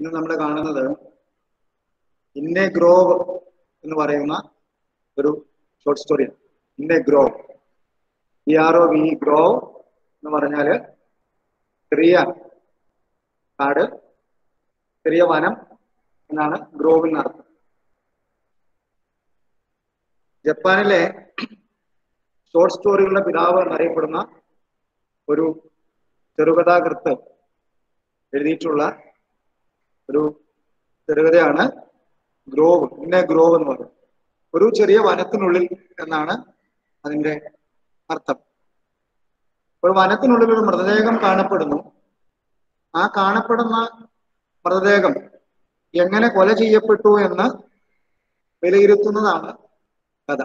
ഇന്ന് നമ്മൾ കാണുന്നത് ഇന്നെ ഗ്രോവ് എന്ന് പറയുന്ന ഒരു ഷോർട്ട് സ്റ്റോറിയാണ് in a grove E R O V grove എന്ന് പറഞ്ഞാല് ചെറിയ കാട് ചെറിയ വനം എന്നാണ് ഗ്രോവിന് അർത്ഥം ജപ്പാനിലെ ഷോർട്ട് സ്റ്റോറികളുടെ പിതാവ് എന്നറിയപ്പെടുന്ന ഒരു ചെറുകഥാകൃത്ത് എഴുതിയിട്ടുള്ള ഒരു ചെറുകഥയാണ് ഗ്രോവ് ഇന്ന ഗ്രോവ് എന്ന് പറയുന്നത് ഒരു ചെറിയ വനത്തിനുള്ളിൽ എന്നാണ് അതിന്റെ അർത്ഥം ഒരു വനത്തിനുള്ളിൽ ഒരു മൃതദേഹം കാണപ്പെടുന്നു ആ കാണപ്പെടുന്ന മൃതദേഹം എങ്ങനെ കൊല ചെയ്യപ്പെട്ടു എന്ന് വിലയിരുത്തുന്നതാണ് കഥ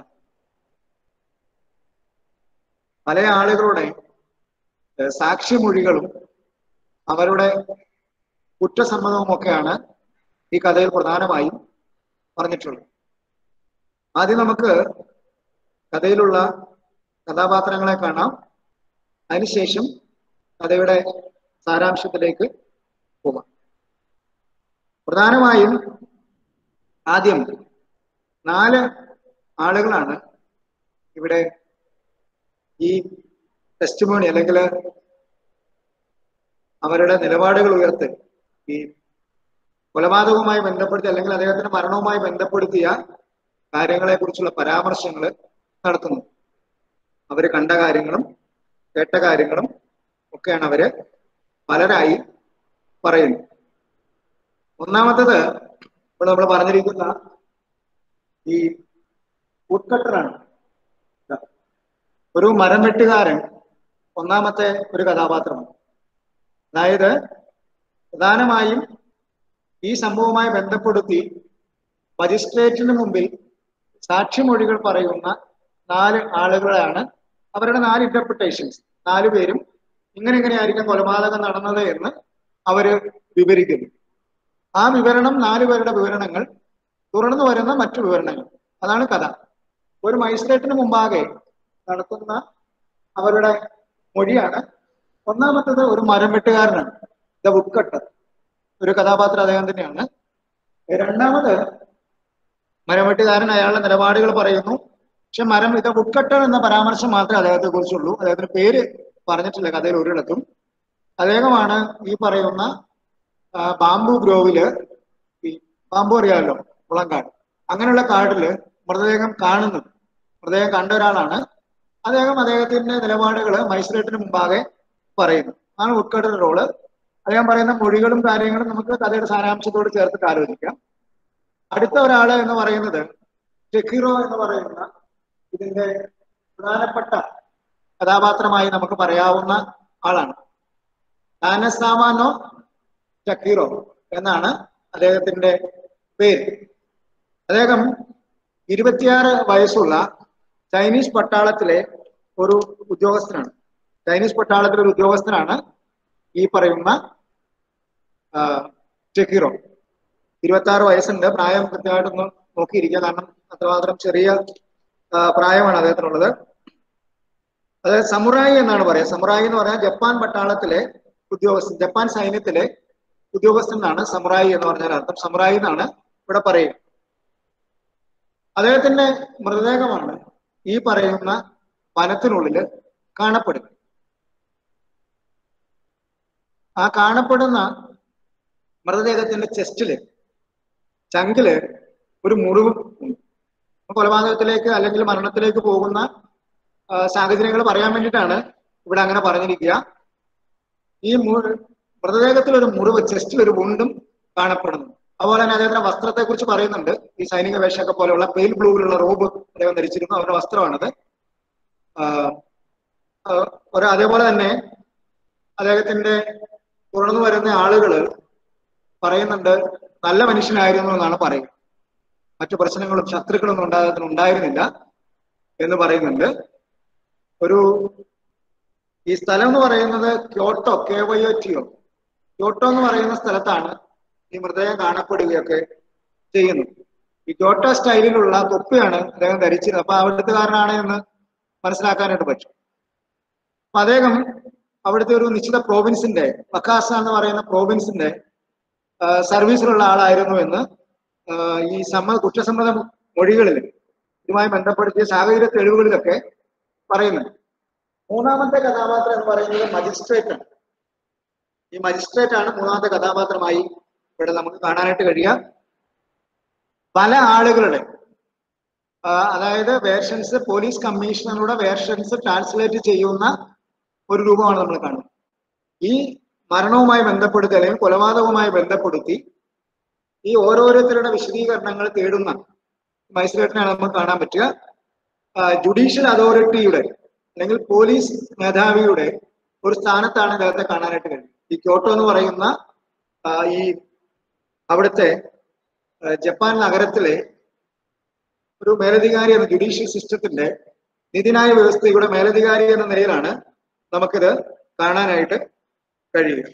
പല ആളുകളുടെ ഏഹ്, സാക്ഷിമൊഴികളും അവരുടെ കുറ്റസമ്മതവും ഒക്കെയാണ് ഈ കഥയിൽ പ്രധാനമായും പറഞ്ഞിട്ടുള്ളത് ആദ്യം നമുക്ക് കഥയിലുള്ള കഥാപാത്രങ്ങളെ കാണാം അതിനുശേഷം കഥയുടെ സാരാംശത്തിലേക്ക് പോകാം പ്രധാനമായും ആദ്യം നാല് ആളുകളാണ് ഇവിടെ ഈ ടെസ്റ്റിമോണി അല്ലെങ്കിൽ അവരുടെ നിലപാടുകൾ ഉയർത്തി ഈ കൊലപാതകവുമായി ബന്ധപ്പെടുത്തി അല്ലെങ്കിൽ അദ്ദേഹത്തിന്റെ മരണവുമായി ബന്ധപ്പെടുത്തിയ കാര്യങ്ങളെ കുറിച്ചുള്ള പരാമർശങ്ങൾ നടത്തുന്നു അവര് കണ്ട കാര്യങ്ങളും കേട്ട കാര്യങ്ങളും ഒക്കെയാണ് അവര് പലരായി പറയുന്നത് ഒന്നാമത്തത് ഇപ്പോൾ നമ്മൾ പറഞ്ഞിരിക്കുന്ന ഈ ഉൾക്കട്ടറാണ് ഒരു മരം വെട്ടുകാരൻ ഒന്നാമത്തെ ഒരു കഥാപാത്രമാണ് അതായത് പ്രധാനമായും ഈ സംഭവവുമായി ബന്ധപ്പെടുത്തി മജിസ്ട്രേറ്റിന് മുമ്പിൽ സാക്ഷിമൊഴികൾ പറയുന്ന നാല് ആളുകളാണ് അവരുടെ നാല് ഇന്റർപ്രിട്ടേഷൻസ് നാലു പേരും ഇങ്ങനെ ഇങ്ങനെയായിരിക്കും കൊലപാതകം നടന്നത് എന്ന് അവര് വിവരിക്കുന്നു ആ വിവരണം നാലു പേരുടെ വിവരണങ്ങൾ തുടർന്ന് വരുന്ന മറ്റു വിവരണങ്ങൾ അതാണ് കഥ ഒരു മജിസ്ട്രേറ്റിന് മുമ്പാകെ നടത്തുന്ന അവരുടെ മൊഴിയാണ് ഒന്നാമത്തത് ഒരു മരം വെട്ടുകാരനാണ് ദ വുഡ് കട്ടർ ഒരു കഥാപാത്രം അദ്ദേഹം തന്നെയാണ് രണ്ടാമത് മരം വെട്ടുകാരൻ അയാളുടെ നിലപാടുകൾ പറയുന്നു പക്ഷെ മരം ഇത് വുഡ് കട്ടർ എന്ന പരാമർശം മാത്രമേ അദ്ദേഹത്തെ കുറിച്ചുള്ളൂ അദ്ദേഹത്തിന്റെ പേര് പറഞ്ഞിട്ടില്ല കഥയിൽ ഒരിടത്തും അദ്ദേഹമാണ് ഈ പറയുന്ന ആ, ബാംബു ഗ്രോവില് ഈ ബാംബു അറിയാമല്ലോ മുളങ്കാട് അങ്ങനെയുള്ള കാടില് മൃതദേഹം കാണുന്നു മൃതദേഹം കണ്ട ഒരാളാണ് അദ്ദേഹം അദ്ദേഹത്തിന്റെ നിലപാടുകൾ മജിസ്ട്രേറ്റിന് മുമ്പാകെ പറയുന്നു ആണ് ഉൾക്കടയുടെ റോള് അദ്ദേഹം പറയുന്ന മൊഴികളും കാര്യങ്ങളും നമുക്ക് കഥയുടെ സാരാംശത്തോട് ചേർത്തിട്ട് ആലോചിക്കാം അടുത്ത ഒരാള് എന്ന് പറയുന്നത് ടെക്കിറോ എന്ന് പറയുന്ന ഇതിന്റെ പ്രധാനപ്പെട്ട കഥാപാത്രമായി നമുക്ക് പറയാവുന്ന ആളാണ് താനസാമാനോ ഷക്കീറോ എന്നാണ് അദ്ദേഹത്തിന്റെ പേര് അദ്ദേഹം ഇരുപത്തിയാറ് വയസ്സുള്ള ചൈനീസ് പട്ടാളത്തിലെ ഒരു ഉദ്യോഗസ്ഥനാണ് ചൈനീസ് പട്ടാളത്തിലെ ഒരു ഉദ്യോഗസ്ഥനാണ് ഈ പറയുന്ന ആ, ഷക്കീറോ ഇരുപത്തി ആറ് വയസ്സുണ്ട് പ്രായം കൃത്യമായിട്ടൊന്ന് നോക്കിയിരിക്കുക കാരണം അത്രമാത്രം ചെറിയ ആ, പ്രായമാണ് അദ്ദേഹത്തിനുള്ളത് അതായത് സമുറായി എന്നാണ് പറയുക സമുറായി എന്ന് പറഞ്ഞാൽ ജപ്പാൻ പട്ടാളത്തിലെ ഉദ്യോഗസ്ഥൻ ജപ്പാൻ സൈന്യത്തിലെ ഉദ്യോഗസ്ഥൻ എന്നാണ് സമുറായി എന്ന് പറഞ്ഞാൽ അർത്ഥം സമുറായി എന്നാണ് ഇവിടെ പറയുക അദ്ദേഹത്തിന്റെ മൃതദേഹമാണ് ഈ പറയുന്ന വനത്തിനുള്ളിൽ കാണപ്പെടുന്നത് ആ കാണപ്പെടുന്ന മൃതദേഹത്തിന്റെ ചെസ്റ്റില് ചങ്കില് ഒരു മുറിവ് ഉണ്ട് കൊലപാതകത്തിലേക്ക് അല്ലെങ്കിൽ മരണത്തിലേക്ക് പോകുന്ന സാഹചര്യങ്ങൾ പറയാൻ വേണ്ടിയിട്ടാണ് ഇവിടെ അങ്ങനെ പറഞ്ഞിരിക്കുക ഈ മു- മൃതദേഹത്തിൽ ഒരു മുറിവ് ചെസ്റ്റിൽ ഒരു വുണ്ടും കാണപ്പെടുന്നു അതുപോലെ തന്നെ അദ്ദേഹത്തിന്റെ വസ്ത്രത്തെ കുറിച്ച് പറയുന്നുണ്ട് ഈ സൈനിക വേഷമൊക്കെ പോലെയുള്ള പെയിൽ ബ്ലൂവിലുള്ള റോബ് അദ്ദേഹം ധരിച്ചിരുന്നു അവരുടെ വസ്ത്രമാണത് ആഹ് ആഹ് ഒരു അതേപോലെ തന്നെ അദ്ദേഹത്തിന്റെ തുടർന്നു വരുന്ന ആളുകള് പറയുന്നുണ്ട് നല്ല മനുഷ്യനായിരുന്നു എന്നാണ് പറയുന്നത് മറ്റു പ്രശ്നങ്ങളും ശത്രുക്കളൊന്നും ഉണ്ടാകത്തിന് ഉണ്ടായിരുന്നില്ല എന്ന് പറയുന്നുണ്ട് ഒരു ഈ സ്ഥലം എന്ന് പറയുന്നത് Kyoto K Y O T O Kyoto എന്ന് പറയുന്ന സ്ഥലത്താണ് ഈ മൃതദേഹം കാണപ്പെടുകയൊക്കെ ചെയ്യുന്നത് ഈ ക്യോട്ടോ സ്റ്റൈലിലുള്ള തൊപ്പിയാണ് അദ്ദേഹം ധരിച്ചിരുന്നത് അപ്പൊ അവിടുത്തുകാരനാണ് എന്ന് മനസ്സിലാക്കാനായിട്ട് പറ്റും അപ്പൊ അദ്ദേഹം അവിടുത്തെ ഒരു നിശ്ചിത പ്രോവിൻസിന്റെ വക്കാസ എന്ന് പറയുന്ന പ്രോവിൻസിന്റെ സർവീസിലുള്ള ആളായിരുന്നു എന്ന് ആ, ഈ സമ്മ കുറ്റസമ്മത മൊഴികളിൽ ഇതുമായി ബന്ധപ്പെടുത്തിയ സാഹചര്യ തെളിവുകളിലൊക്കെ പറയുന്നുണ്ട് മൂന്നാമത്തെ കഥാപാത്രം എന്ന് പറയുന്നത് മജിസ്ട്രേറ്റ് ആണ് ഈ മജിസ്ട്രേറ്റ് ആണ് മൂന്നാമത്തെ കഥാപാത്രമായി ഇവിടെ നമുക്ക് കാണാനായിട്ട് കഴിയുക പല ആളുകളുടെ ആ, അതായത് വേർഷൻസ് പോലീസ് കമ്മീഷണറുടെ വേർഷൻസ് ട്രാൻസ്ലേറ്റ് ചെയ്യുന്ന ഒരു രൂപമാണ് നമ്മൾ കാണുന്നത് ഈ മരണവുമായി ബന്ധപ്പെടുത്തി അല്ലെങ്കിൽ കൊലപാതകവുമായി ബന്ധപ്പെടുത്തി ഈ ഓരോരുത്തരുടെ വിശദീകരണങ്ങൾ തേടുന്ന മജിസ്ട്രേറ്റിനാണ് നമുക്ക് കാണാൻ പറ്റുക ജുഡീഷ്യൽ അതോറിറ്റിയുടെ അല്ലെങ്കിൽ പോലീസ് മേധാവിയുടെ ഒരു സ്ഥാനത്താണ് ഇദ്ദേഹത്തെ കാണാനായിട്ട് കഴിയും ഈ ക്യോട്ടോ എന്ന് പറയുന്ന ആ, ഈ അവിടുത്തെ ആ, ജപ്പാൻ നഗരത്തിലെ ഒരു മേലധികാരി എന്ന ജുഡീഷ്യൽ സിസ്റ്റത്തിന്റെ നീതിന്യായ വ്യവസ്ഥയുടെ മേലധികാരി എന്ന നിലയിലാണ് നമുക്കിത് കാണാനായിട്ട് കഴിയുക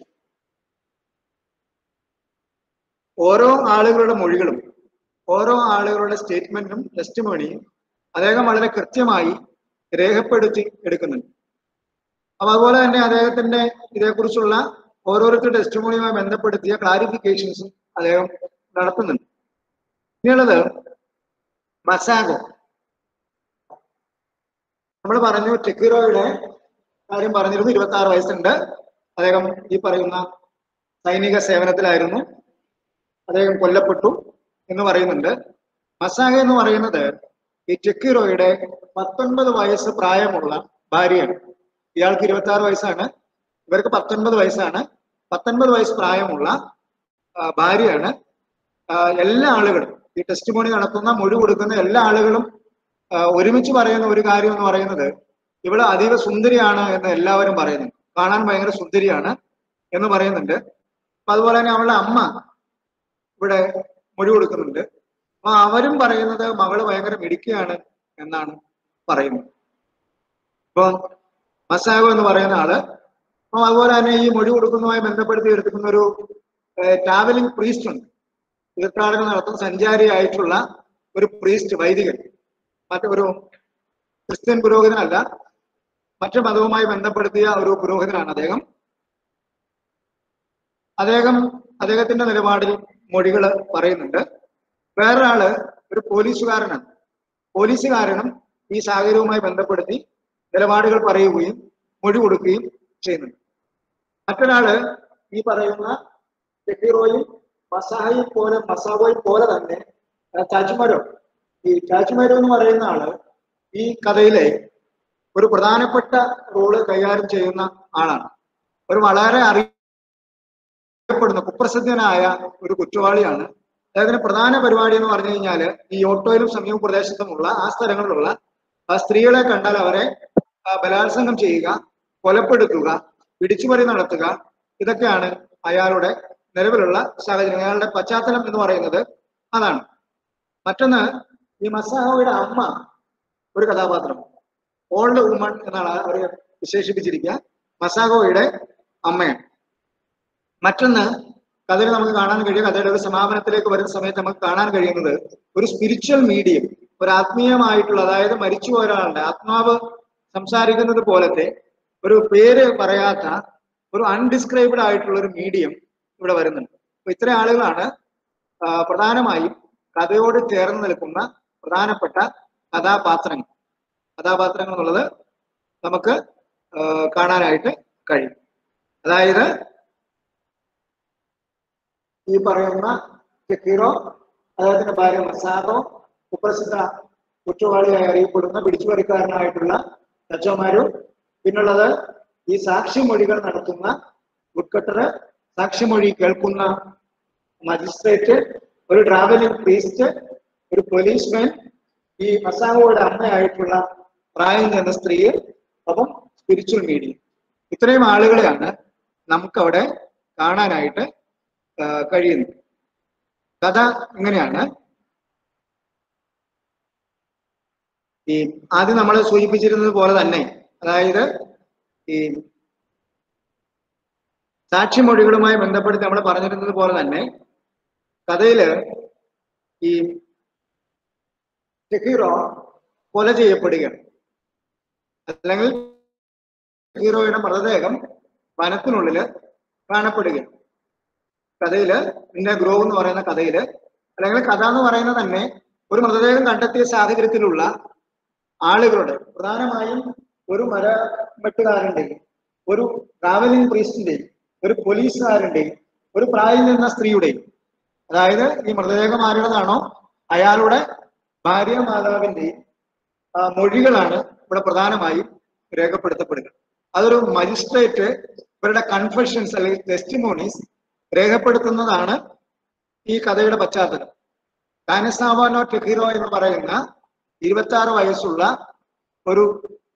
ഓരോ ആളുകളുടെ മൊഴികളും ഓരോ ആളുകളുടെ സ്റ്റേറ്റ്മെന്റും ടെസ്റ്റിമോണിയും അദ്ദേഹം വളരെ കൃത്യമായി രേഖപ്പെടുത്തി എടുക്കുന്നുണ്ട് അപ്പൊ അതുപോലെ തന്നെ അദ്ദേഹത്തിന്റെ ഇതേക്കുറിച്ചുള്ള ഓരോരുത്തരുടെ ടെസ്റ്റിമോണിയുമായി ബന്ധപ്പെടുത്തിയ ക്ലാരിഫിക്കേഷൻസും അദ്ദേഹം നടത്തുന്നുണ്ട് ഇനിയുള്ളത് മസാഗോ നമ്മൾ പറഞ്ഞു ടെക്കിറോയുടെ കാര്യം പറഞ്ഞിരുന്നു ഇരുപത്തി ആറ് വയസ്സുണ്ട് അദ്ദേഹം ഈ പറയുന്ന സൈനിക സേവനത്തിലായിരുന്നു അദ്ദേഹം കൊല്ലപ്പെട്ടു എന്ന് പറയുന്നുണ്ട് മസാഗ എന്ന് പറയുന്നത് ഈ ടെക്കിറോയുടെ പത്തൊൻപത് വയസ്സ് പ്രായമുള്ള ഭാര്യയാണ് ഇയാൾക്ക് ഇരുപത്തി ആറ് വയസ്സാണ് ഇവർക്ക് പത്തൊൻപത് വയസ്സാണ് പത്തൊൻപത് വയസ്സ് പ്രായമുള്ള ആ, ഭാര്യയാണ് ആ, എല്ലാ ആളുകളും ഈ ടെസ്റ്റ് മോണി നടത്തുന്ന മൊഴി കൊടുക്കുന്ന എല്ലാ ആളുകളും ആ, ഒരുമിച്ച് പറയുന്ന ഒരു കാര്യം എന്ന് പറയുന്നത് ഇവള് അതീവ സുന്ദരിയാണ് എന്ന് എല്ലാവരും പറയുന്നുണ്ട് കാണാൻ ഭയങ്കര സുന്ദരിയാണ് എന്ന് പറയുന്നുണ്ട് അപ്പൊ അതുപോലെ തന്നെ അവളുടെ അമ്മ ഇവിടെ മൊഴി കൊടുക്കുന്നുണ്ട് അപ്പൊ അവരും പറയുന്നത് മകള് ഭയങ്കര മിടുക്കിയാണ് എന്നാണ് പറയുന്നത് ഇപ്പൊ മസാഗോ എന്ന് പറയുന്ന ആള് അപ്പൊ അതുപോലെ തന്നെ ഈ മൊഴി കൊടുക്കുന്നതുമായി ബന്ധപ്പെടുത്തി എടുക്കുന്ന ഒരു ട്രാവലിംഗ് പ്രീസ്റ്റ് ഉണ്ട് തീർത്ഥാടനം നടത്തുന്ന സഞ്ചാരിയായിട്ടുള്ള ഒരു പ്രീസ്റ്റ് വൈദികൻ മറ്റൊരു ക്രിസ്ത്യൻ പുരോഹിതനല്ല മറ്റു മതവുമായി ബന്ധപ്പെടുത്തിയ ഒരു പുരോഹിതനാണ് അദ്ദേഹം അദ്ദേഹം അദ്ദേഹത്തിന്റെ നിലപാടിൽ മൊഴികൾ പറയുന്നുണ്ട് വേറൊരാള് ഒരു പോലീസുകാരനാണ് പോലീസുകാരനും ഈ സാഹചര്യവുമായി ബന്ധപ്പെടുത്തി നിലപാടുകൾ പറയുകയും മൊഴി കൊടുക്കുകയും ചെയ്യുന്നുണ്ട് മറ്റൊരാള് ഈ പറയുന്ന ഷെഫീറോയും മസാഹയും പോലെ മസാബോയും പോലെ തന്നെ ചാച്ചുമരോ ഈ ചാച്ചുമരോ എന്ന് പറയുന്ന ആള് ഈ കഥയിലെ ഒരു പ്രധാനപ്പെട്ട റോള് കൈകാര്യം ചെയ്യുന്ന ആളാണ് ഒരു വളരെ അറിയപ്പെടുന്ന കുപ്രസിദ്ധനായ ഒരു കുറ്റവാളിയാണ് അദ്ദേഹത്തിന്റെ പ്രധാന പരിപാടി എന്ന് പറഞ്ഞു കഴിഞ്ഞാല് ഈ ഓട്ടോയിലും സമീപ പ്രദേശത്തുമുള്ള ആ സ്ഥലങ്ങളിലുള്ള ആ സ്ത്രീകളെ കണ്ടാൽ അവരെ ആ, ബലാത്സംഗം ചെയ്യുക കൊലപ്പെടുത്തുക പിടിച്ചുപറി നടത്തുക ഇതൊക്കെയാണ് അയാളുടെ നിലവിലുള്ള സാഹചര്യം അയാളുടെ പശ്ചാത്തലം എന്ന് പറയുന്നത് അതാണ് മറ്റൊന്ന് ഈ മസാഹോയുടെ അമ്മ ഒരു കഥാപാത്രം ഓൾഡ് വുമൺ എന്നാണ് അവർ വിശേഷിപ്പിച്ചിരിക്കുക മസാഗോയുടെ അമ്മയാണ് മറ്റൊന്ന് കഥയിൽ നമുക്ക് കാണാൻ കഴിയും കഥയുടെ ഒരു സമാപനത്തിലേക്ക് വരുന്ന സമയത്ത് നമുക്ക് കാണാൻ കഴിയുന്നത് ഒരു സ്പിരിച്വൽ മീഡിയം ഒരു ആത്മീയമായിട്ടുള്ള അതായത് മരിച്ചു ഒരാളുടെ ആത്മാവ് സംസാരിക്കുന്നത് പോലത്തെ ഒരു പേര് പറയാത്ത ഒരു അൺഡിസ്ക്രൈബ്ഡ് ആയിട്ടുള്ള ഒരു മീഡിയം ഇവിടെ വരുന്നുണ്ട് അപ്പൊ ഇത്രയും ആളുകളാണ് ആ, പ്രധാനമായും കഥയോട് ചേർന്ന് നിൽക്കുന്ന പ്രധാനപ്പെട്ട കഥാപാത്രങ്ങൾ കഥാപാത്രങ്ങൾ എന്നുള്ളത് നമുക്ക് ആ, കാണാനായിട്ട് കഴിയും അതായത് ഈ പറയുന്ന ഹീറോ അദ്ദേഹത്തിന്റെ ഭാര്യ മസാദോ കുപ്രസിദ്ധ കുറ്റവാളിയായി അറിയപ്പെടുന്ന പിടിച്ചുപറിക്കാരനായിട്ടുള്ള തച്ചോമാരു പിന്നുള്ളത് ഈ സാക്ഷിമൊഴികൾ നടത്തുന്ന വുഡ്കട്ടറ് സാക്ഷിമൊഴി കേൾക്കുന്ന മജിസ്ട്രേറ്റ് ഒരു ട്രാവലിംഗ് പ്രീസ്റ്റ് ഒരു പോലീസ്മാൻ ഈ മസാഹോയുടെ അമ്മയായിട്ടുള്ള പ്രായം ചെന്ന സ്ത്രീ ഒപ്പം സ്പിരിച്വൽ മീഡിയം ഇത്രയും ആളുകളെയാണ് നമുക്കവിടെ കാണാനായിട്ട് ആ, കഴിയുന്നത് കഥ ഇങ്ങനെയാണ് ഈ ആദ്യം നമ്മൾ സൂചിപ്പിച്ചിരുന്നത് പോലെ തന്നെ അതായത് ഈ സാക്ഷിമൊഴികളുമായി ബന്ധപ്പെടുത്തി നമ്മൾ പറഞ്ഞിരുന്നത് പോലെ തന്നെ കഥയില് ഈ ഹീറോ കൊല ചെയ്യപ്പെടുകയാണ് അല്ലെങ്കിൽ ഹീറോയുടെ മൃതദേഹം വനത്തിനുള്ളില് കാണപ്പെടുകയാണ് കഥയില് പിന്നെ ഗ്രോവ് എന്ന് പറയുന്ന കഥയില് അല്ലെങ്കിൽ കഥ എന്ന് പറയുന്നത് തന്നെ ഒരു മൃതദേഹം കണ്ടെത്തിയ സാഹചര്യത്തിലുള്ള ആളുകളുടെ പ്രധാനമായും ഒരു മര വെട്ടുകാരന്റെയും ഒരു ട്രാവലിംഗ് പ്രീസ്റ്റിന്റെയും ഒരു പോലീസുകാരന്റെയും ഒരു പ്രായം ചെന്ന സ്ത്രീയുടെയും അതായത് ഈ മൃതദേഹം ആരുടേതാണോ അയാളുടെ ഭാര്യ മാതാവിന്റെയും ആ, മൊഴികളാണ് ഇവിടെ പ്രധാനമായും രേഖപ്പെടുത്തപ്പെടുക അതൊരു മജിസ്ട്രേറ്റ് ഇവരുടെ കൺഫെഷൻസ് അല്ലെങ്കിൽ ടെസ്റ്റിമോണീസ് രേഖപ്പെടുത്തുന്നതാണ് ഈ കഥയുടെ പശ്ചാത്തലം കാനസാവാനോ ടെഹിറോ എന്ന് പറയുന്ന ഇരുപത്തി ആറ് വയസ്സുള്ള ഒരു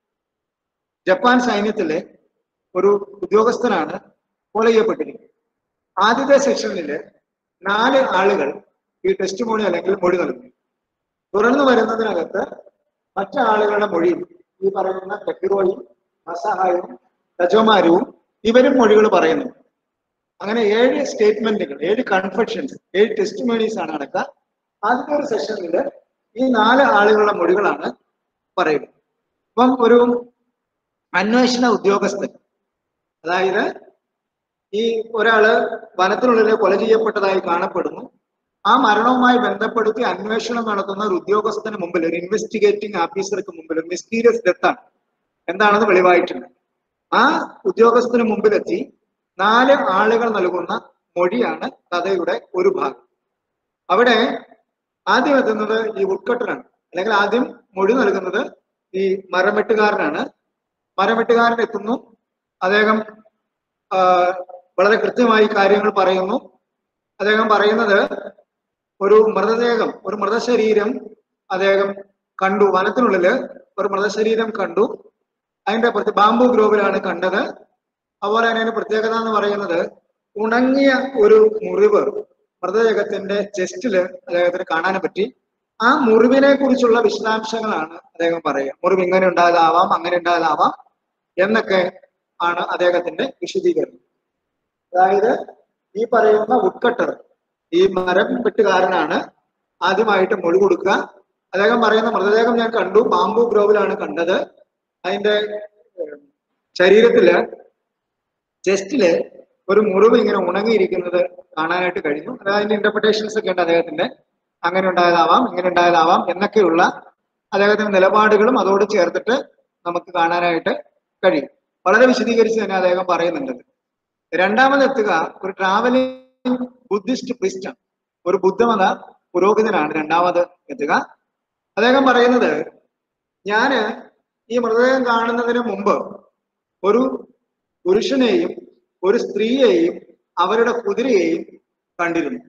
ജപ്പാൻ സൈന്യത്തിലെ ഒരു ഉദ്യോഗസ്ഥനാണ് കൊല ചെയ്യപ്പെട്ടിരിക്കുന്നത് ആദ്യത്തെ സെക്ഷനില് നാല് ആളുകൾ ഈ ടെസ്റ്റിമോണി അല്ലെങ്കിൽ മൊഴി നൽകുന്നു തുടർന്ന് വരുന്നതിനകത്ത് മറ്റു ആളുകളുടെ മൊഴിയും ഈ പറയുന്ന ടെക്കിറോയും മസഹായും രജോമാരുവും ഇവരും മൊഴികൾ പറയുന്നു അങ്ങനെ ഏഴ് സ്റ്റേറ്റ്മെന്റുകൾ ഏഴ് കൺഫെഷൻസ് ഏഴ് ടെസ്റ്റിമോണീസ് ആണ് നടക്കുക ആദ്യത്തെ ഒരു സെഷനിൽ ഈ നാല് ആളുകളുടെ മൊഴികളാണ് പറയുന്നത് അപ്പം ഒരു അന്വേഷണ ഉദ്യോഗസ്ഥൻ അതായത് ഈ ഒരാള് വനത്തിനുള്ളിൽ കൊല ചെയ്യപ്പെട്ടതായി കാണപ്പെടുന്നു ആ മരണവുമായി ബന്ധപ്പെടുത്തി അന്വേഷണം നടത്തുന്ന ഒരു ഉദ്യോഗസ്ഥന് മുമ്പിൽ ഒരു ഇൻവെസ്റ്റിഗേറ്റിംഗ് ഓഫീസർക്ക് മുമ്പിൽ ഒരു മിസ്റ്റീരിയസ് ഡെത്താണ് എന്താണെന്ന് വെളിവായിട്ടുണ്ട് ആ ഉദ്യോഗസ്ഥന് മുമ്പിലെത്തി നാല് ആളുകൾ നൽകുന്ന മൊഴിയാണ് കഥയുടെ ഒരു ഭാഗം അവിടെ ആദ്യം എത്തുന്നത് ഈ വുഡ്കട്ടറാണ് അല്ലെങ്കിൽ ആദ്യം മൊഴി നൽകുന്നത് ഈ മരമെട്ടുകാരനാണ് മരമെട്ടുകാരൻ എത്തുന്നു അദ്ദേഹം ആ, വളരെ കൃത്യമായി കാര്യങ്ങൾ പറയുന്നു അദ്ദേഹം പറയുന്നത് ഒരു മൃതദേഹം ഒരു മൃതശരീരം അദ്ദേഹം കണ്ടു വനത്തിനുള്ളില് ഒരു മൃതശരീരം കണ്ടു അതിന്റെ പ്രത്യ ബാംബു ഗ്രോവിലാണ് കണ്ടത് അതുപോലെ തന്നെ അതിന്റെ പ്രത്യേകത എന്ന് പറയുന്നത് ഉണങ്ങിയ ഒരു മുറിവ് മൃതദേഹത്തിന്റെ ചെസ്റ്റില് അദ്ദേഹത്തിന് കാണാൻ പറ്റി ആ മുറിവിനെ കുറിച്ചുള്ള വിശദാംശങ്ങളാണ് അദ്ദേഹം പറയുക മുറിവ് ഇങ്ങനെ ഉണ്ടായതാവാം അങ്ങനെ ഉണ്ടായതാവാം എന്നൊക്കെ ആണ് അദ്ദേഹത്തിന്റെ വിശദീകരണം അതായത് ഈ പറയുന്ന വുഡ്കട്ടർ ഈ മരം വെട്ടുകാരനാണ് ആദ്യമായിട്ട് മൊഴി കൊടുക്കുക അദ്ദേഹം പറയുന്ന മൃതദേഹം ഞാൻ കണ്ടു ബാംബു ഗ്രോവിലാണ് കണ്ടത് അതിന്റെ ഏഹ്, ശരീരത്തില് ചെസ്റ്റില് ഒരു മുറിവ് ഇങ്ങനെ ഉണങ്ങിയിരിക്കുന്നത് കാണാനായിട്ട് കഴിഞ്ഞു അതായത് അതിന്റെ ഇന്റർപ്രിട്ടേഷൻസ് ഒക്കെ ഉണ്ട് അദ്ദേഹത്തിന്റെ അങ്ങനെ ഉണ്ടായതാവാം ഇങ്ങനെ ഉണ്ടായതാവാം എന്നൊക്കെയുള്ള അദ്ദേഹത്തിന്റെ നിലപാടുകളും അതോട് ചേർത്തിട്ട് നമുക്ക് കാണാനായിട്ട് കഴിയും വളരെ വിശദീകരിച്ച് തന്നെ അദ്ദേഹം പറയുന്നുണ്ട് രണ്ടാമത് എത്തുക ഒരു ട്രാവലിംഗ് ബുദ്ധിസ്റ്റ് പ്രിസ്റ്റാണ് ഒരു ബുദ്ധമത പുരോഹിതനാണ് രണ്ടാമത് എത്തുക അദ്ദേഹം പറയുന്നത് ഞാന് ഈ മൃതദേഹം കാണുന്നതിന് മുമ്പ് ഒരു പുരുഷനെയും ഒരു സ്ത്രീയെയും അവരുടെ കുതിരയെയും കണ്ടിരുന്നു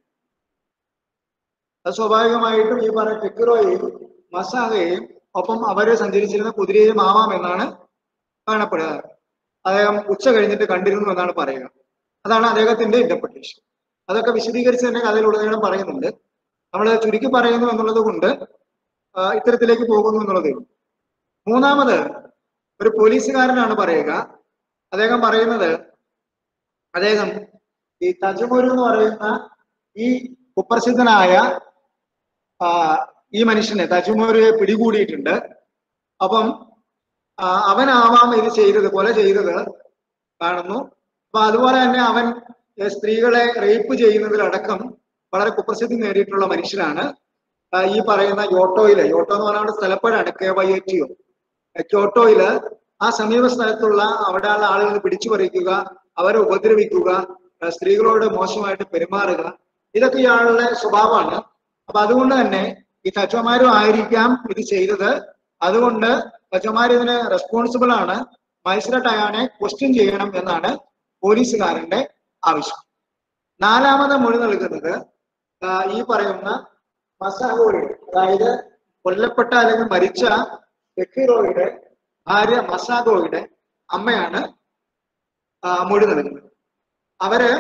അത് സ്വാഭാവികമായിട്ടും ഈ പറഞ്ഞ ടെക്കിറോയെയും മസാഹയെയും ഒപ്പം അവര് സഞ്ചരിച്ചിരുന്ന കുതിരയെയും ആവാം എന്നാണ് കാണപ്പെടുക അദ്ദേഹം ഉച്ച കഴിഞ്ഞിട്ട് കണ്ടിരുന്നു എന്നാണ് പറയുക അതാണ് അദ്ദേഹത്തിന്റെ ഇന്റർപ്രിട്ടേഷൻ അതൊക്കെ വിശദീകരിച്ച് തന്നെ കഥയിലുടനീളം പറയുന്നുണ്ട് നമ്മൾ ചുരുക്കി പറയുന്നു എന്നുള്ളത് കൊണ്ട് ആ, ഇത്തരത്തിലേക്ക് പോകുന്നു എന്നുള്ളതേ ഉള്ളൂ മൂന്നാമത് ഒരു പോലീസുകാരനാണ് പറയുക അദ്ദേഹം പറയുന്നത് അദ്ദേഹം ഈ തജുമൂര് എന്ന് പറയുന്ന ഈ കുപ്രസിദ്ധനായ ആ, ഈ മനുഷ്യനെ തജുമൂര് പിടികൂടിയിട്ടുണ്ട് അപ്പം ആ, അവനാവാം ഇത് ചെയ്തത് കൊല ചെയ്തത് കാണുന്നു അപ്പൊ അതുപോലെ തന്നെ അവൻ ഏ, സ്ത്രീകളെ റേപ്പ് ചെയ്യുന്നതിലടക്കം വളരെ കുപ്രസിദ്ധി നേടിയിട്ടുള്ള മനുഷ്യനാണ് ആ, ഈ പറയുന്ന യോട്ടോയില് യോട്ടോ എന്ന് പറയുന്ന സ്ഥലപ്പേരാണ് K Y A T O ക്യോട്ടോയില് ആ സമീപ സ്ഥലത്തുള്ള അവിടെയുള്ള ആളുകൾ പിടിച്ചു പറിക്കുക അവരെ ഉപദ്രവിക്കുക ആ, സ്ത്രീകളോട് മോശമായിട്ട് പെരുമാറുക ഇതൊക്കെ ഇയാളുടെ സ്വഭാവമാണ് അപ്പൊ അതുകൊണ്ട് തന്നെ ഈ തച്ചമാരും ആയിരിക്കാം ഇത് ചെയ്തത് അതുകൊണ്ട് തച്ചമാർ ഇതിന് റെസ്പോൺസിബിൾ ആണ് മജിസ്ട്രേറ്റ് അയാളെ ക്വസ്റ്റ്യൻ ചെയ്യണം എന്നാണ് പോലീസുകാരന്റെ ആവശ്യം നാലാമത് മൊഴി നൽകുന്നത് ആ, ഈ പറയുന്ന മസാഹോയുടെ അതായത് കൊല്ലപ്പെട്ട അല്ലെങ്കിൽ മരിച്ച തെക്കിറോയുടെ ഭാര്യ മസാഗോയുടെ അമ്മയാണ് ആ, മൊഴി നൽകുന്നത് അവര്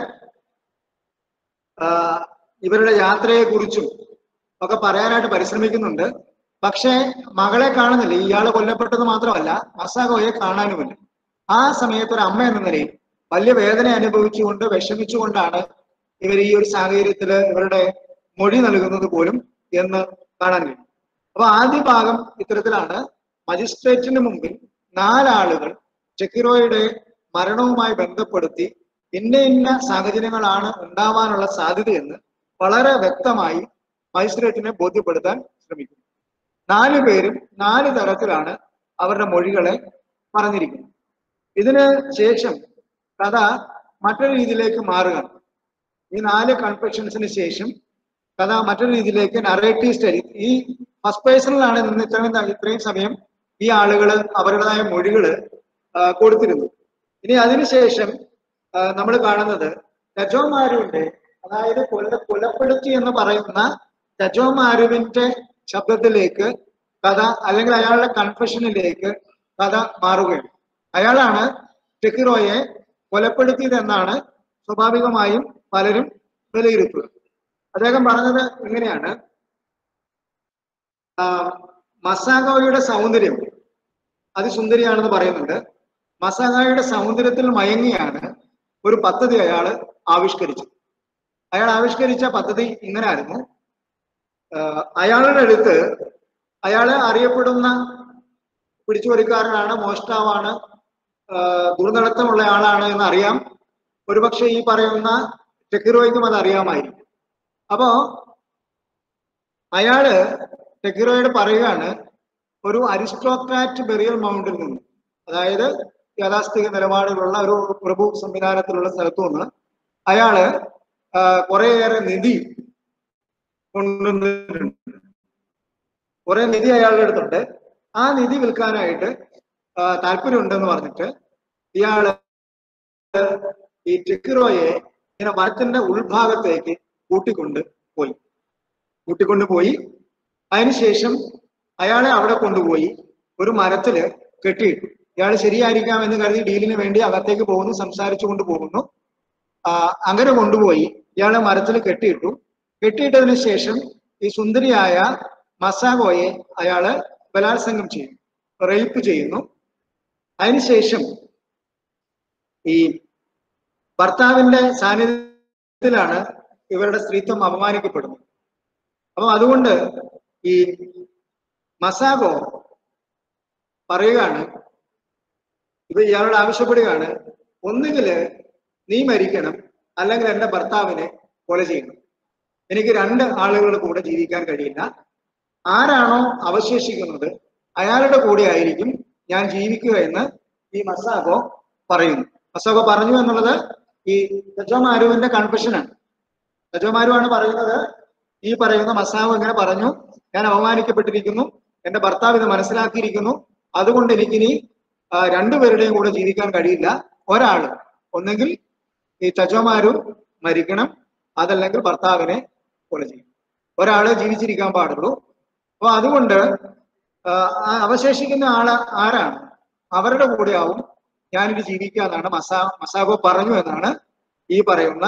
ആ, ഇവരുടെ യാത്രയെ കുറിച്ചും ഒക്കെ പറയാനായിട്ട് പരിശ്രമിക്കുന്നുണ്ട് പക്ഷേ മകളെ കാണുന്നില്ല ഇയാള് കൊല്ലപ്പെട്ടത് മാത്രമല്ല മസാഗോയെ കാണാനുമില്ല ആ സമയത്ത് ഒരു അമ്മ എന്ന നിലയിൽ വലിയ വേദന അനുഭവിച്ചുകൊണ്ട് വിഷമിച്ചുകൊണ്ടാണ് ഇവർ ഈ ഒരു സാഹചര്യത്തില് ഇവരുടെ മൊഴി നൽകുന്നത് പോലും എന്ന് കാണാൻ കഴിയും അപ്പൊ ആദ്യ ഭാഗം ഇത്തരത്തിലാണ് മജിസ്ട്രേറ്റിന് മുമ്പിൽ നാലാളുകൾ ചെക്കിറോയുടെ മരണവുമായി ബന്ധപ്പെടുത്തി ഇന്ന ഇന്ന സാഹചര്യങ്ങളാണ് ഉണ്ടാവാനുള്ള സാധ്യതയെന്ന് വളരെ വ്യക്തമായി മജിസ്ട്രേറ്റിനെ ബോധ്യപ്പെടുത്താൻ ശ്രമിക്കുന്നു നാല് പേരും നാല് തരത്തിലാണ് അവരുടെ മൊഴികളെ പറഞ്ഞിരിക്കുന്നത് ഇതിന് ശേഷം കഥ മറ്റൊരു രീതിയിലേക്ക് മാറുകയാണ് ഈ നാല് കൺഫെഷൻസിന് ശേഷം കഥ മറ്റൊരു രീതിയിലേക്ക് നറേറ്റീവ് സ്റ്റഡി ഈ ഫസ്റ്റ് പേഴ്സണിലാണ് നിന്ന് ഇത്രയും ഇത്രയും സമയം ഈ ആളുകൾ അവരുടേതായ മൊഴികൾ കൊടുത്തിരുന്നു ഇനി അതിനുശേഷം നമ്മൾ കാണുന്നത് രജോമാരുവിന്റെ അതായത് കൊല കൊലപ്പെടുത്തി എന്ന് പറയുന്ന രജോമാരുവിന്റെ ശബ്ദത്തിലേക്ക് കഥ അല്ലെങ്കിൽ അയാളുടെ കൺഫെഷനിലേക്ക് കഥ മാറുകയാണ് അയാളാണ് ടെക്കിറോയെ കൊലപ്പെടുത്തിയതെന്നാണ് സ്വാഭാവികമായും പലരും വിലയിരുത്തുക അദ്ദേഹം പറഞ്ഞത് ഇങ്ങനെയാണ് മസാഗോയുടെ സൗന്ദര്യം അതിസുന്ദരിയാണെന്ന് പറയുന്നുണ്ട് മസാഗോയുടെ സൗന്ദര്യത്തിൽ മയങ്ങിയാണ് ഒരു പദ്ധതി അയാൾ ആവിഷ്കരിച്ചത് അയാൾ ആവിഷ്കരിച്ച പദ്ധതി ഇങ്ങനെയായിരുന്നു അയാളുടെ അടുത്ത് അയാളെ അറിയപ്പെടുന്ന പിടിച്ചുപറിക്കാരനാണ് മോഷ്ടാവാണ് ദുർനടത്തമുള്ള ആളാണ് എന്ന് അറിയാം ഒരുപക്ഷെ ഈ പറയുന്ന ടെക്കിറോയ്ക്കും അത് അറിയാമായിരിക്കും അപ്പോ അയാള് ടെക്കിറോയോട് പറയുകയാണ് ഒരു അരിസ്റ്റോക്രാറ്റ് ബെറിയൽ മൗണ്ടിൽ നിന്ന് അതായത് യാഥാസ്ഥിക നിലപാടുകളുള്ള ഒരു പ്രഭു സംവിധാനത്തിലുള്ള സ്ഥലത്തു നിന്ന് അയാള് കുറേയേറെ നിധി കൊണ്ടുവന്നിട്ടുണ്ട് കുറെ നിധി അയാളുടെ അടുത്തുണ്ട് ആ നിധി വിൽക്കാനായിട്ട് താല്പര്യമുണ്ടെന്ന് പറഞ്ഞിട്ട് ഇയാള് ഈ ടെക്കിറോയെ ഇങ്ങനെ മരത്തിന്റെ ഉൾഭാഗത്തേക്ക് കൂട്ടിക്കൊണ്ട് പോയി കൂട്ടിക്കൊണ്ട് പോയി അതിനുശേഷം അയാളെ അവിടെ കൊണ്ടുപോയി ഒരു മരത്തില് കെട്ടിയിട്ടു ഇയാൾ ശരിയായിരിക്കാം എന്ന് കരുതി ഡീലിന് വേണ്ടി അകത്തേക്ക് പോകുന്നു സംസാരിച്ചു കൊണ്ട് പോകുന്നു അങ്ങനെ കൊണ്ടുപോയി ഇയാളെ മരത്തിൽ കെട്ടിയിട്ടു കെട്ടിയിട്ടതിന് ശേഷം ഈ സുന്ദരിയായ മസാഗോയെ അയാള് ബലാത്സംഗം ചെയ്യുന്നു റേപ്പ് ചെയ്യുന്നു അതിനുശേഷം ഈ ഭർത്താവിന്റെ സാന്നിധ്യത്തിലാണ് ഇവരുടെ സ്ത്രീത്വം അപമാനിക്കപ്പെടുന്നത് അപ്പൊ അതുകൊണ്ട് ഈ മസാഗോ പറയുകയാണ് ഇപ്പൊ ഇയാളോട് ആവശ്യപ്പെടുകയാണ് ഒന്നുകില് നീ മരിക്കണം അല്ലെങ്കിൽ എന്റെ ഭർത്താവിനെ കൊല ചെയ്യണം എനിക്ക് രണ്ട് ആളുകളുടെ കൂടെ ജീവിക്കാൻ കഴിയില്ല ആരാണോ അവശേഷിക്കുന്നത് അയാളുടെ കൂടെ ആയിരിക്കും ഞാൻ ജീവിക്കുക എന്ന് ഈ മസാഗോ പറയുന്നു മസാഗോ പറഞ്ഞു എന്നുള്ളത് ഈ രജോമാരുവിന്റെ കൺഫെഷനാണ് രജോമാരുവാണ് പറയുന്നത് ഈ പറയുന്ന മസാഗോ ഇങ്ങനെ പറഞ്ഞു ഞാൻ അപമാനിക്കപ്പെട്ടിരിക്കുന്നു എന്റെ ഭർത്താവ് ഇത് മനസ്സിലാക്കിയിരിക്കുന്നു അതുകൊണ്ട് എനിക്കിനി രണ്ടുപേരുടെയും കൂടെ ജീവിക്കാൻ കഴിയില്ല ഒരാള് ഒന്നെങ്കിൽ ഈ തജോമാരു മരിക്കണം അതല്ലെങ്കിൽ ഭർത്താവിനെ കൊല ചെയ്യും ഒരാള് ജീവിച്ചിരിക്കാൻ പാടുള്ളൂ അപ്പൊ അതുകൊണ്ട് അവശേഷിക്കുന്ന ആള് ആരാണ് അവരുടെ കൂടെ ആവും ഞാനിത് ജീവിക്കുക എന്നാണ് മസാ മസാഗോ പറഞ്ഞു എന്നാണ് ഈ പറയുന്ന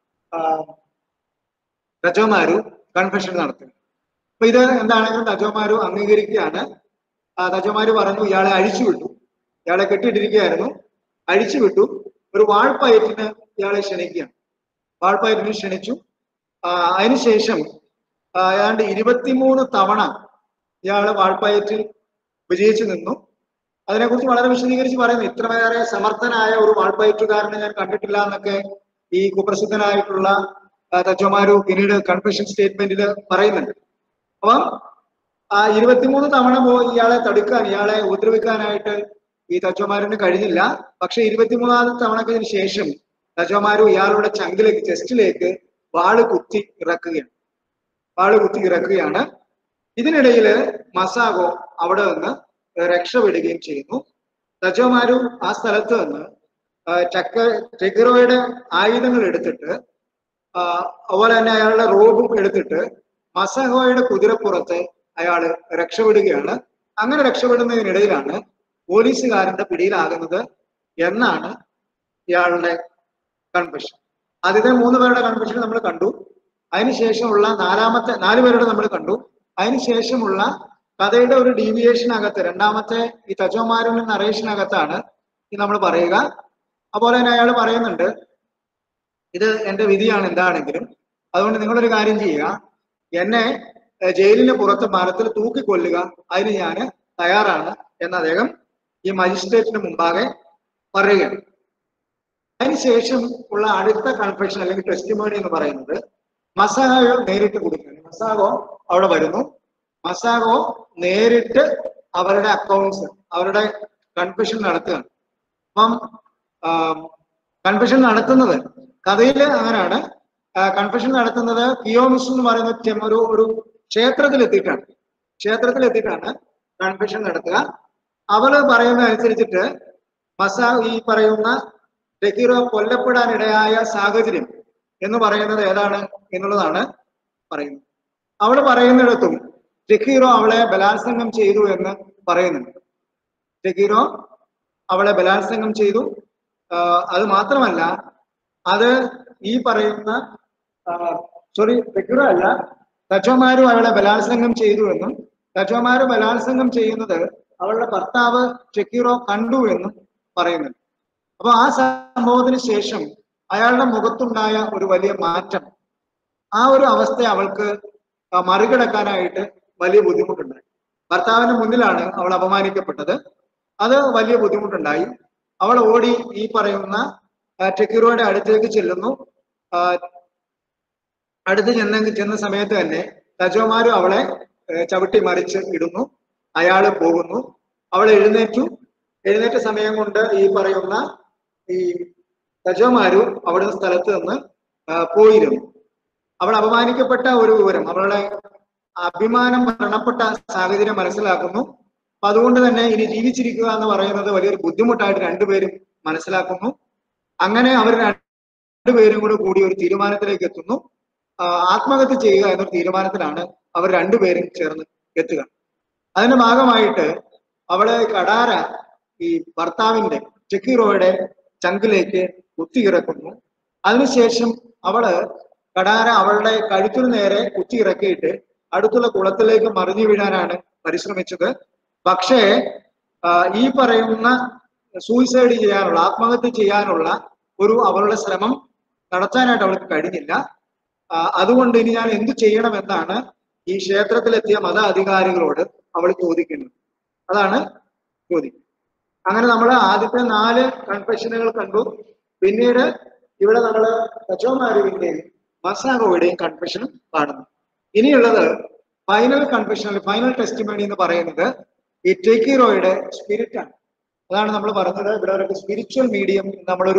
രജോമാരു കൺഫെഷൻ നടത്തുന്നത് അപ്പൊ ഇത് എന്താണെങ്കിലും തജോമാരു അംഗീകരിക്കുകയാണ് തജോമാരു പറഞ്ഞു ഇയാളെ അഴിച്ചുവിട്ടു ഇയാളെ കെട്ടിയിട്ടിരിക്കുകയായിരുന്നു അഴിച്ചുവിട്ടു ഒരു വാൾപ്പയറ്റിന് ഇയാളെ ക്ഷണിക്കുകയാണ് വാൾപ്പയറ്റിന് ക്ഷണിച്ചു അതിനുശേഷം ഏതാണ്ട് ഇരുപത്തിമൂന്ന് തവണ ഇയാള് വാൾപ്പയറ്റിൽ വിജയിച്ചു നിന്നു അതിനെക്കുറിച്ച് വളരെ വിശദീകരിച്ച് പറയുന്നു ഇത്രയേറെ സമർത്ഥനായ ഒരു വാൾപ്പയറ്റുകാരനെ ഞാൻ കണ്ടിട്ടില്ല എന്നൊക്കെ ഈ കുപ്രസിദ്ധനായിട്ടുള്ള തച്ചോമാരു പിന്നീട് കൺഫെഷൻ സ്റ്റേറ്റ്മെന്റിൽ പറയുന്നുണ്ട് അപ്പം ആ ഇരുപത്തിമൂന്ന് തവണ പോയി ഇയാളെ തടുക്കാൻ ഇയാളെ ഉപദ്രവിക്കാനായിട്ട് ഈ തച്ചോമാരിന് കഴിഞ്ഞില്ല പക്ഷെ ഇരുപത്തിമൂന്നാമത്തെ തവണക്കതിന് ശേഷം തച്ചോമാരു ഇയാളുടെ ചങ്കിലേക്ക് ചെസ്റ്റിലേക്ക് വാള് കുത്തി ഇറക്കുകയാണ് വാള് കുത്തി ഇറക്കുകയാണ് ഇതിനിടയിൽ മസാഗോ അവിടെ നിന്ന് രക്ഷപ്പെടുകയും ചെയ്യുന്നു തജോമാരു ആ സ്ഥലത്ത് നിന്ന് ചക്ക ടെക്കിറോയുടെ ആയുധങ്ങൾ എടുത്തിട്ട് അതുപോലെ തന്നെ അയാളുടെ റോബും എടുത്തിട്ട് മസഹോയുടെ കുതിരപ്പുറത്ത് അയാള് രക്ഷപ്പെടുകയാണ് അങ്ങനെ രക്ഷപ്പെടുന്നതിനിടയിലാണ് പോലീസുകാരന്റെ പിടിയിലാകുന്നത് എന്നാണ് ഇയാളുടെ കൺഫെഷൻ ആദ്യത്തെ മൂന്ന് പേരുടെ കൺഫെഷൻ നമ്മൾ കണ്ടു അതിനുശേഷമുള്ള നാലാമത്തെ നാല് പേരുടെ നമ്മൾ കണ്ടു അതിനുശേഷമുള്ള കഥയുടെ ഒരു ഡീവിയേഷനകത്ത് രണ്ടാമത്തെ ഈ തജോമാരുടെ നറേഷനകത്താണ് ഈ നമ്മൾ പറയുക അതുപോലെ തന്നെ അയാൾ പറയുന്നുണ്ട് ഇത് എന്റെ വിധിയാണ് എന്താണെങ്കിലും അതുകൊണ്ട് നിങ്ങളൊരു കാര്യം ചെയ്യുക എന്നെ ജയിലിന് പുറത്ത് മരത്തിൽ തൂക്കിക്കൊല്ലുക അതിന് ഞാൻ തയ്യാറാണ് എന്ന് അദ്ദേഹം ഈ മജിസ്ട്രേറ്റിന് മുമ്പാകെ പറയുകയാണ് അതിനുശേഷം ഉള്ള അടുത്ത കൺഫെഷൻ അല്ലെങ്കിൽ ടെസ്റ്റിമോണി എന്ന് പറയുന്നത് മസാഗോ നേരിട്ട് കൊടുക്കുകയാണ് മസാഗോ അവിടെ വരുന്നു മസാഗോ നേരിട്ട് അവരുടെ അക്കൗണ്ട്സ് അവരുടെ കൺഫെഷൻ നടത്തുകയാണ് അപ്പം കൺഫെഷൻ നടത്തുന്നത് കഥയിൽ അങ്ങനെയാണ് കൺഫെഷൻ നടത്തുന്നത് കിയോമിസ് എന്ന് പറയുന്ന ചെം- ഒരു ഒരു ക്ഷേത്രത്തിൽ എത്തിയിട്ടാണ് ക്ഷേത്രത്തിൽ എത്തിയിട്ടാണ് കൺഫെഷൻ നടത്തുക അവള് പറയുന്ന അനുസരിച്ചിട്ട് മസാ ഈ പറയുന്ന ടെക്കിറോ കൊല്ലപ്പെടാനിടയായ സാഹചര്യം എന്ന് പറയുന്നത് ഏതാണ് എന്നുള്ളതാണ് പറയുന്നത് അവള് പറയുന്നിടത്തും ടെക്കീറോ അവളെ ബലാത്സംഗം ചെയ്തു എന്ന് പറയുന്നുണ്ട് ടെക്കീറോ അവളെ ബലാത്സംഗം ചെയ്തു ആ, അത് മാത്രമല്ല അത് ഈ പറയുന്ന സോറി ടെക്കീറോ അല്ല തച്ചോമാരു അവളെ ബലാത്സംഗം ചെയ്തു എന്നും തച്ചോമാരു ബലാത്സംഗം ചെയ്യുന്നത് അവളുടെ ഭർത്താവ് ടെക്കീറോ കണ്ടു എന്നും പറയുന്നുണ്ട് അപ്പൊ ആ സംഭവത്തിന് ശേഷം അയാളുടെ മുഖത്തുണ്ടായ ഒരു വലിയ മാറ്റം ആ ഒരു അവസ്ഥ അവൾക്ക് ആ മറികടക്കാനായിട്ട് വലിയ ബുദ്ധിമുട്ടുണ്ടായി ഭർത്താവിന്റെ മുന്നിലാണ് അവൾ അപമാനിക്കപ്പെട്ടത് അത് വലിയ ബുദ്ധിമുട്ടുണ്ടായി അവൾ ഓടി ഈ പറയുന്ന ആ, ടെക്കിറോയുടെ അടുത്തേക്ക് ചെല്ലുന്നു ആ, അടുത്ത് ചെന്ന ചെന്ന സമയത്ത് തന്നെ തജോമാരു അവളെ ഏ, ചവിട്ടി മറിച്ച് ഇടുന്നു അയാള് പോകുന്നു അവൾ എഴുന്നേറ്റു എഴുന്നേറ്റ സമയം കൊണ്ട് ഈ പറയുന്ന ഈ തജോമാരു അവിടുന്ന് സ്ഥലത്ത് നിന്ന് ആ, പോയിരുന്നു അവൾ അപമാനിക്കപ്പെട്ട ഒരു വിവരം അവളുടെ അഭിമാനം മരണപ്പെട്ട സാഹചര്യം മനസ്സിലാക്കുന്നു അപ്പൊ അതുകൊണ്ട് തന്നെ ഇനി ജീവിച്ചിരിക്കുക എന്ന് പറയുന്നത് വലിയൊരു ബുദ്ധിമുട്ടായിട്ട് രണ്ടുപേരും മനസ്സിലാക്കുന്നു അങ്ങനെ അവർ രണ്ടുപേരും കൂടെ കൂടി ഒരു തീരുമാനത്തിലേക്ക് എത്തുന്നു ആ, ആത്മഹത്യ ചെയ്യുക എന്നൊരു തീരുമാനത്തിലാണ് അവർ രണ്ടുപേരും ചേർന്ന് എത്തുക അതിന്റെ ഭാഗമായിട്ട് അവള് കടാര ഈ ഭർത്താവിന്റെ ചെക്കീറോയുടെ ചങ്കിലേക്ക് കുത്തിയിറക്കുന്നു അതിനുശേഷം അവള് കടാര അവളുടെ കഴുത്തിനു നേരെ കുത്തിയിറക്കിയിട്ട് അടുത്തുള്ള കുളത്തിലേക്ക് മറിഞ്ഞു വീഴാനാണ് പരിശ്രമിച്ചത് പക്ഷേ ആ, ഈ പറയുന്ന സൂയിസൈഡ് ചെയ്യാനുള്ള ആത്മഹത്യ ചെയ്യാനുള്ള ഒരു അവളുടെ ശ്രമം നടത്താനായിട്ട് അവൾക്ക് കഴിഞ്ഞില്ല ആ, അതുകൊണ്ട് ഇനി ഞാൻ എന്തു ചെയ്യണമെന്നാണ് ഈ ക്ഷേത്രത്തിലെത്തിയ മത അധികാരികളോട് അവൾ ചോദിക്കുന്നത് അതാണ് ചോദ്യം അങ്ങനെ നമ്മൾ ആദ്യത്തെ നാല് കൺഫെഷനുകൾ കണ്ടു പിന്നീട് ഇവിടെ നമ്മൾ തച്ചോമാരുവിന്റെയും മസാഗോയുടെയും കൺഫെഷനും കാണുന്നു ഇനിയുള്ളത് ഫൈനൽ കൺഫെഷൻ ഫൈനൽ ടെസ്റ്റിമണി എന്ന് പറയുന്നത് ഈ ടേക്കിറോയുടെ സ്പിരിറ്റ് ആണ് അതാണ് നമ്മൾ പറഞ്ഞത് ഇവിടെ ഒരു സ്പിരിച്വൽ മീഡിയം നമ്മളൊരു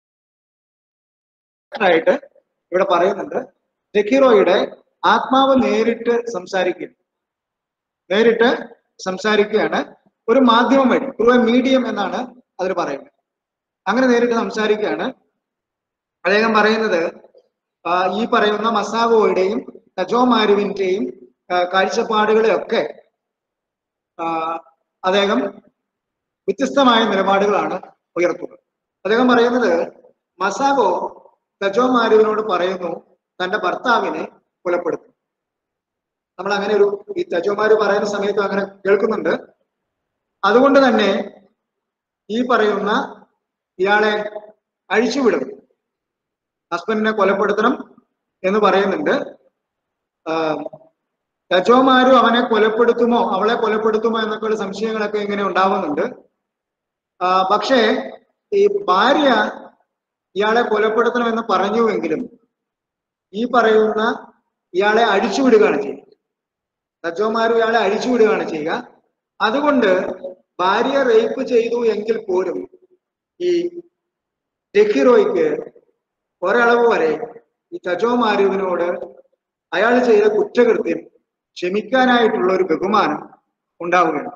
ക്യാരക്ടറായിട്ട് ഇവിടെ പറയുന്നുണ്ട് ടെക്കിറോയുടെ ആത്മാവ് നേരിട്ട് സംസാരിക്കുക നേരിട്ട് സംസാരിക്കുകയാണ് ഒരു മാധ്യമം വഴി ത്രൂ എ മീഡിയം എന്നാണ് അതിൽ പറയുന്നത് അങ്ങനെ നേരിട്ട് സംസാരിക്കുകയാണ് അദ്ദേഹം പറയുന്നത് ആ, ഈ പറയുന്ന മസാഗോയുടെയും തജോമാരുവിന്റെയും ആ, കാഴ്ചപ്പാടുകളെയൊക്കെ ആ, അദ്ദേഹം വ്യത്യസ്തമായ നിലപാടുകളാണ് ഉയർത്തുക അദ്ദേഹം പറയുന്നത് മസാഗോ തജോമാരുവിനോട് പറയുന്നു തന്റെ ഭർത്താവിനെ കൊലപ്പെടുത്തും നമ്മൾ അങ്ങനെ ഒരു ഈ തജോമാര് പറയുന്ന സമയത്ത് അങ്ങനെ കേൾക്കുന്നുണ്ട് അതുകൊണ്ട് തന്നെ ഈ പറയുന്ന ഇയാളെ അഴിച്ചുവിടും ഹസ്ബൻഡിനെ കൊലപ്പെടുത്തണം എന്ന് പറയുന്നുണ്ട് ആഹ് തജോമാരു അവനെ കൊലപ്പെടുത്തുമോ അവളെ കൊലപ്പെടുത്തുമോ എന്നൊക്കെയുള്ള സംശയങ്ങളൊക്കെ ഇങ്ങനെ ഉണ്ടാവുന്നുണ്ട് ആഹ് പക്ഷേ ഈ ഭാര്യ ഇയാളെ കൊലപ്പെടുത്തണമെന്ന് പറഞ്ഞുവെങ്കിലും ഈ പറയുന്ന ഇയാളെ അഴിച്ചുവിടുകയാണ് ചെയ്യുക തജോമാരു ഇയാളെ അഴിച്ചുവിടുകയാണ് ചെയ്യുക അതുകൊണ്ട് ഭാര്യ റേപ്പ് ചെയ്തു എങ്കിൽ പോലും ഈ ടെക്കിറോയ്ക്ക് ഒരളവ് വരെ ഈ തജോമാരുവിനോട് അയാൾ ചെയ്ത കുറ്റകൃത്യം ക്ഷമിക്കാനായിട്ടുള്ള ഒരു ബഹുമാനം ഉണ്ടാവുകയാണ്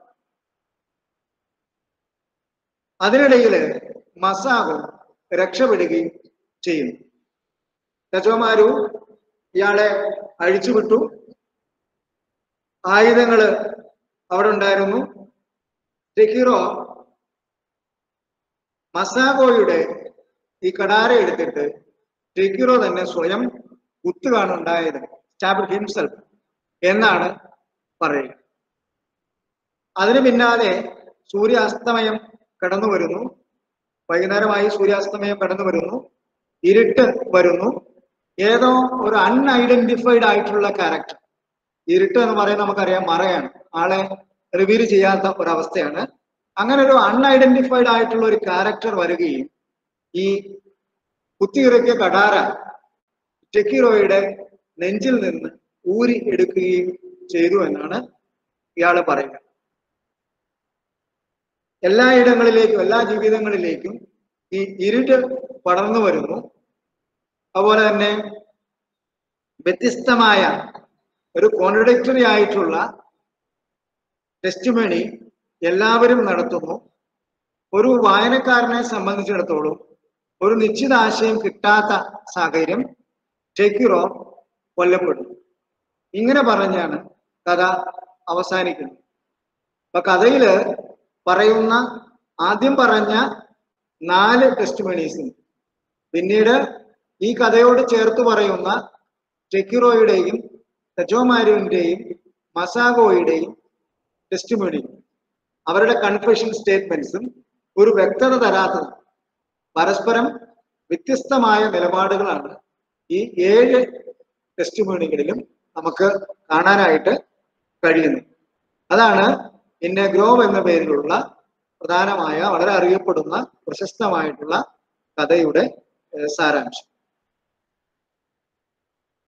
അതിനിടയിൽ മസാഹോ രക്ഷപ്പെടുകയും ചെയ്യുന്നു തജോമാരു ഇയാളെ അഴിച്ചുവിട്ടു ആയുധങ്ങള് അവിടെ ഉണ്ടായിരുന്നു ടെക്കിറോ മസാഗോയുടെ ഈ കടാര എടുത്തിട്ട് ടെക്കിറോ തന്നെ സ്വയം കുത്തുകയാണ് ഉണ്ടായത് സ്റ്റാബിൾ ഹിംസെൽഫ് എന്നാണ് പറയുക അതിന് പിന്നാലെ സൂര്യാസ്തമയം കടന്നു വരുന്നു വൈകുന്നേരമായി സൂര്യാസ്തമയം കടന്നു വരുന്നു ഇരുട്ട് വരുന്നു ഏതോ ഒരു അൺഐഡന്റിഫൈഡ് ആയിട്ടുള്ള ക്യാരക്ടർ ഇരുട്ട് എന്ന് പറയുന്നത് നമുക്കറിയാം മറയാണ് ആളെ റിവീൽ ചെയ്യാത്ത ഒരവസ്ഥയാണ് അങ്ങനെ ഒരു അൺഐഡന്റിഫൈഡ് ആയിട്ടുള്ള ഒരു ക്യാരക്ടർ വരികയും ഈ കുത്തിയിറക്കിയ കടാര ടെക്കിറോയുടെ നെഞ്ചിൽ നിന്ന് ഊരി എടുക്കുകയും ചെയ്തു എന്നാണ് ഇയാൾ പറയുന്നത് എല്ലായിടങ്ങളിലേക്കും എല്ലാ ജീവിതങ്ങളിലേക്കും ഈ ഇരുട്ട് പടർന്നു വരുന്നു അതുപോലെ തന്നെ വ്യത്യസ്തമായ ഒരു കോൺട്രഡിക്ടറി ആയിട്ടുള്ള ടെസ്റ്റിമണി എല്ലാവരും നടത്തുന്നു ഒരു വായനക്കാരനെ സംബന്ധിച്ചിടത്തോളം ഒരു നിശ്ചിത ആശയം കിട്ടാത്ത സാഹചര്യം ടെക്കിറോ കൊല്ലപ്പെടും ഇങ്ങനെ പറഞ്ഞാണ് കഥ അവസാനിക്കുന്നത് അപ്പൊ കഥയില് പറയുന്ന ആദ്യം പറഞ്ഞ നാല് ടെസ്റ്റിമണീസും പിന്നീട് ഈ കഥയോട് ചേർത്ത് പറയുന്ന ടെക്കിറോയുടെയും തെജോമാരുവിന്റെയും മസാഗോയുടെയും ടെസ്റ്റിമണി അവരുടെ കൺഫെഷൻ സ്റ്റേറ്റ്മെന്റ്സും ഒരു വ്യക്തത തരാത്തത് പരസ്പരം വ്യത്യസ്തമായ നിലപാടുകളാണ് ഈ ഏഴ് ടെസ്റ്റിമണികളിലും നമുക്ക് കാണാനായിട്ട് കഴിയുന്നത് അതാണ് ഇന്നെ ഗ്രോവ് എന്ന പേരിലുള്ള പ്രധാനമായ വളരെ അറിയപ്പെടുന്ന പ്രശസ്തമായിട്ടുള്ള കഥയുടെ ഏഹ് സാരാംശം